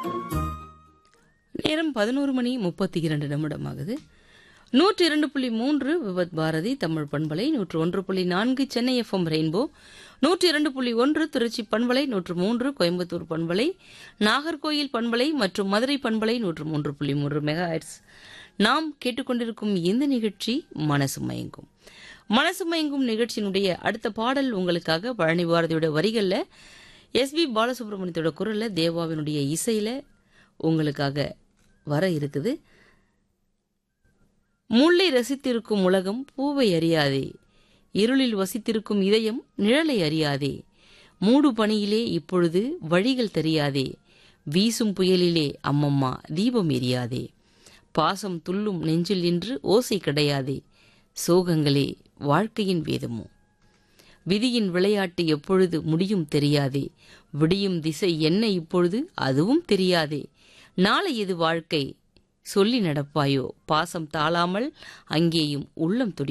நேரம் பதினோரு மணி முப்பத்தி இரண்டு நிமிடம் ஆகுது நூற்றி இரண்டு புள்ளி மூன்று விவத் பாரதி தமிழ் பண்பலை நூற்று ஒன்று புள்ளி நான்கு சென்னை எஃப்எம் ரெயின்போ நூற்றி இரண்டு புள்ளி ஒன்று திருச்சி பண்பலை நூற்று மூன்று கோயம்புத்தூர் பண்பலை நாகர்கோயில் பண்பலை மற்றும் மதுரை பண்பலை நூற்று மூன்று புள்ளி மூன்று மெகா நாம் கேட்டுக்கொண்டிருக்கும் இந்த நிகழ்ச்சி மனசு மயங்கும் மனசு மயங்கும் நிகழ்ச்சியினுடைய அடுத்த பாடல் உங்களுக்காக பழனி பாரதியோட வரிகள்ல எஸ்பி பாலசுப்ரமணியத்தோட குரல்ல தேவாவினுடைய இசையில உங்களுக்காக வர இருக்குது முல்லை ரசித்திருக்கும் உலகம் பூவை அறியாதே இருளில் வசித்திருக்கும் இதயம் நிழலை அறியாதே மூடு பணியிலே இப்பொழுது வழிகள் தெரியாதே வீசும் புயலிலே அம்மம்மா தீபம் எரியாதே பாசம் துள்ளும் நெஞ்சில் இன்று ஓசை கிடையாதே சோகங்களே வாழ்க்கையின் வேதமோ விதியின் விளையாட்டு எப்பொழுது முடியும் தெரியாதே விடியும் திசை என்ன இப்பொழுது அதுவும் தெரியாதே நாளை இது வாழ்க்கை சொல்லி நடப்பாயோ பாசம் தாழாமல் அங்கேயும் உள்ளம் துடி